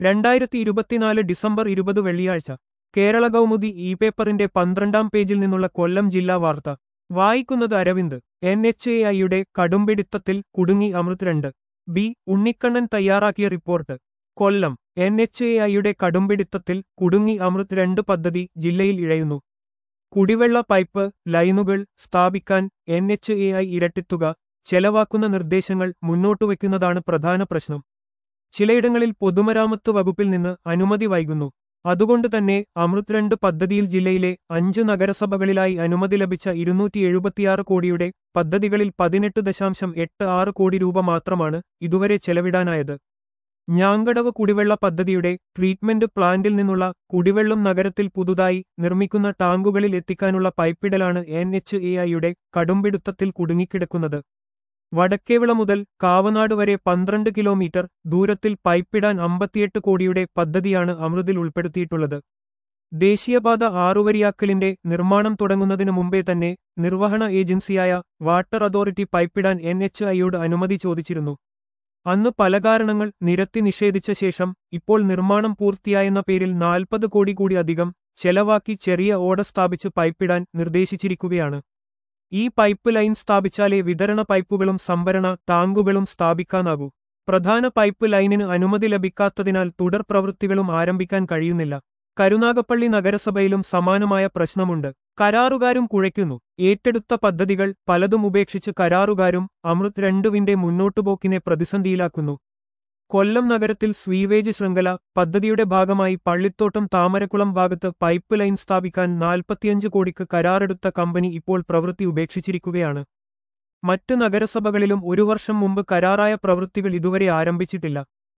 രണ്ടായിരത്തി ഇരുപത്തിനാല് ഡിസംബർ ഇരുപത് വെള്ളിയാഴ്ച കേരള കൗമുദി ഇ പേപ്പറിന്റെ പന്ത്രണ്ടാം പേജിൽ നിന്നുള്ള കൊല്ലം ജില്ലാ വാർത്ത വായിക്കുന്നത് അരവിന്ദ് എൻ എച്ച് എ ഐയുടെ കടുംപിടിത്തത്തിൽ കുടുങ്ങി അമൃത് രണ്ട് ബി ഉണ്ണിക്കണ്ണൻ തയ്യാറാക്കിയ report Kollam N H A ഐയുടെ കടുംപിടിത്തത്തിൽ കുടുങ്ങി അമൃത് രണ്ട് പദ്ധതി ജില്ലയിൽ ഇഴയുന്നു കുടിവെള്ള പൈപ്പ് ലൈനുകൾ സ്ഥാപിക്കാൻ എൻ എച്ച് എ ഐ ഇരട്ടിത്തുക ചെലവാക്കുന്ന നിർദ്ദേശങ്ങൾ മുന്നോട്ടുവയ്ക്കുന്നതാണ് പ്രധാന പ്രശ്നം ചിലയിടങ്ങളിൽ പൊതുമരാമത്ത് വകുപ്പിൽ നിന്ന് അനുമതി വൈകുന്നു അതുകൊണ്ട് തന്നെ അമൃത് രണ്ട് പദ്ധതിയിൽ ജില്ലയിലെ അഞ്ച് നഗരസഭകളിലായി അനുമതി ലഭിച്ച ഇരുന്നൂറ്റി എഴുപത്തിയാറ് കോടിയുടെ പദ്ധതികളിൽ പതിനെട്ട് ദശാംശം എട്ട് ആറ് കോടി രൂപ മാത്രമാണ് ഇതുവരെ ചെലവിടാനായത് ഞാങ്കടവ് കുടിവെള്ള പദ്ധതിയുടെ ട്രീറ്റ്മെന്റ് പ്ലാന്റിൽ നിന്നുള്ള കുടിവെള്ളം നഗരത്തിൽ പുതുതായി നിർമ്മിക്കുന്ന ടാങ്കുകളിൽ എത്തിക്കാനുള്ള പൈപ്പിടലാണ് എൻ എച്ച് എ ഐയുടെ കടുംപിടുത്തത്തിൽ കുടുങ്ങിക്കിടക്കുന്നത് വടക്കേവിള മുതൽ കാവനാട് വരെ പന്ത്രണ്ട് കിലോമീറ്റർ ദൂരത്തിൽ പൈപ്പിടാൻ അമ്പത്തിയെട്ട് കോടിയുടെ പദ്ധതിയാണ് അമൃതിൽ ഉൾപ്പെടുത്തിയിട്ടുള്ളത് ദേശീയപാത ആറുവരിയാക്കലിന്റെ നിർമ്മാണം തുടങ്ങുന്നതിന് മുമ്പേ തന്നെ നിർവഹണ ഏജൻസിയായ വാട്ടർ അതോറിറ്റി പൈപ്പിടാൻ എൻ എച്ച് ഐയോട് അനുമതി ചോദിച്ചിരുന്നു അന്ന് പല കാരണങ്ങൾ നിരത്തി നിഷേധിച്ച ശേഷം ഇപ്പോൾ നിർമ്മാണം പൂർത്തിയായെന്ന പേരിൽ നാൽപ്പത് കോടി കൂടി അധികം ചെലവാക്കി ചെറിയ ഓട സ്ഥാപിച്ച് പൈപ്പിടാൻ നിർദ്ദേശിച്ചിരിക്കുകയാണ് ഈ പൈപ്പ് ലൈൻ സ്ഥാപിച്ചാലേ വിതരണ പൈപ്പുകളും സംഭരണ ടാങ്കുകളും സ്ഥാപിക്കാനാകൂ പ്രധാന പൈപ്പ് ലൈനിന് അനുമതി ലഭിക്കാത്തതിനാൽ തുടർ പ്രവൃത്തികളും ആരംഭിക്കാൻ കഴിയുന്നില്ല കരുനാഗപ്പള്ളി നഗരസഭയിലും സമാനമായ പ്രശ്നമുണ്ട് കരാറുകാരും കുഴയ്ക്കുന്നു ഏറ്റെടുത്ത പദ്ധതികൾ പലതും ഉപേക്ഷിച്ച് കരാറുകാരും അമൃത് രണ്ടുവിന്റെ മുന്നോട്ടുപോക്കിനെ പ്രതിസന്ധിയിലാക്കുന്നു കൊല്ലം നഗരത്തിൽ സ്വീവേജ് ശൃംഖല പദ്ധതിയുടെ ഭാഗമായി പള്ളിത്തോട്ടം താമരക്കുളം ഭാഗത്ത് പൈപ്പ് ലൈൻ സ്ഥാപിക്കാൻ നാൽപ്പത്തിയഞ്ച് കോടിക്ക് കരാറെടുത്ത കമ്പനി ഇപ്പോൾ പ്രവൃത്തി ഉപേക്ഷിച്ചിരിക്കുകയാണ് മറ്റ് നഗരസഭകളിലും ഒരു വർഷം മുമ്പ് കരാറായ പ്രവൃത്തികൾ ഇതുവരെ ആരംഭിച്ചിട്ടില്ല